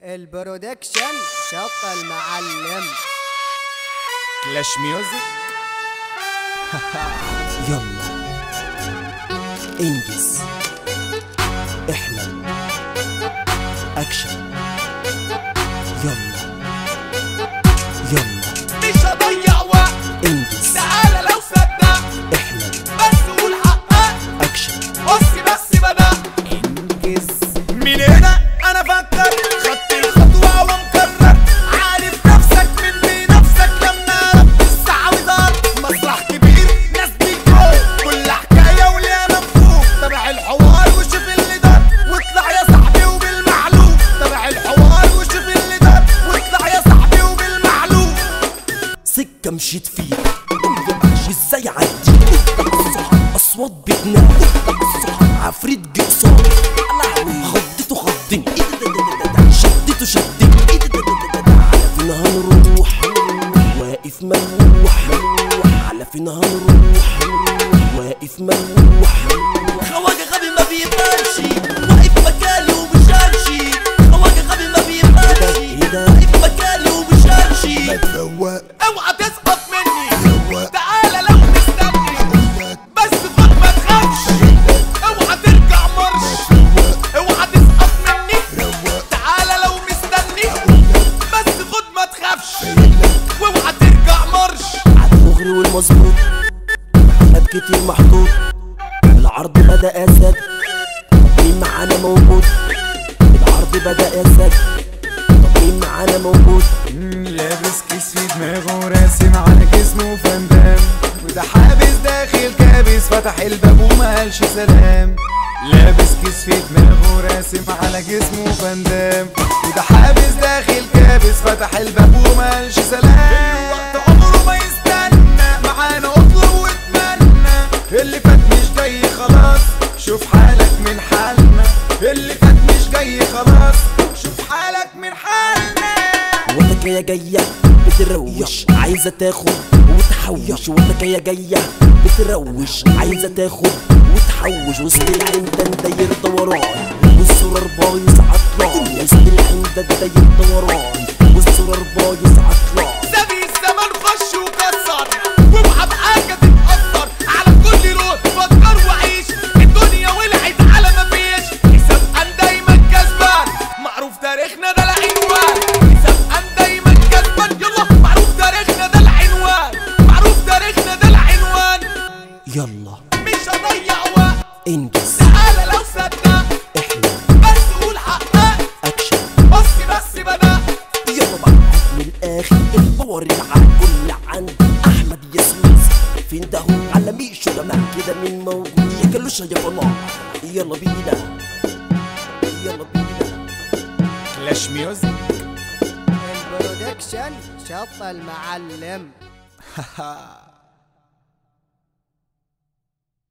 البرودكشن شط المعلم كلاش ميوزك يلا انجز احلم اكشن يلا يلا مش هضيع وقت انجز تعالى لو صدق احلم بس قول حقك اكشن بص بس بدأ انجز من هنا انا فكر خدت الخطوة ومكرر عارف نفسك من بنفسك لما ربت السعودات مسرح كبير ناس بيجوا كل حكاية وليها مفهوم تبع الحوار وشوف اللي دار واطلع يا صاحبي وبالمعلوم تبع الحوار وشوف اللي دار واطلع يا صاحبي وبالمعلوم سكة مشيت فيها ازاي عدي اصوات بتنادي عفريت جه قصادي خضته خضني شدته شدني على فين هنروح واقف ملوح على فين هنروح واقف ملوح خواجة غبي ما بيبانش واقف مكاني ومش همشي خواجة غبي ما بيبانش واقف مكاني ومش همشي اوعى تسقط مني تعالى لو مستني بس خد ما تخافش اوعى ترجع مرش اوعى تسقط مني تعالى لو مستني بس خد ما تخافش واوعى ترجع مرش عالدغري والمظبوط حاجات كتير محطوط العرض بدأ أسد مين معانا موجود العرض بدأ أسد طب مين معانا موجود لابس كيس في دماغه راسم على جسمه فندام وده حابس داخل كابس فتح الباب وما قالش سلام لابس كيس في دماغه راسم على جسمه فندام وده حابس داخل كابس فتح الباب وما قالش سلام وقت عمره ما يستنى معانا اطلب واتمنى اللي فات مش جاي خلاص شوف حالك من حالنا اللي فات مش جاي خلاص شوف حالك من حالنا وانت جاية جاية بتروش عايزة تاخد وتحوش وانت جاية جاية بتروش عايزة تاخد وتحوش وسط العين ده داير دوران والسرر بايظ عطلان وسط العين ده داير دوران والسرر بايظ عطلان سابي الزمن خش وكسر واوعى بحاجة تتأثر على كل لون فكر وعيش الدنيا ولعت على ما فيش حساب أن دايما كسبان معروف تاريخنا ده العنوان حساب أن دايما كسبان يلا معروف تاريخنا ده العنوان معروف تاريخنا ده العنوان يلا مش هضيع وقت انجز تعالى لو صدق احلم بس قول حقك اكشن بص بس بدأ يلا بقى من الاخر الباور اللي على الكل عند احمد ياسمين فين ده هو على ميشو جماعة كده مين موجود يا كلوشة يا فلاح يلا بينا يلا بينا كلاش ميوزك البرودكشن شط المعلم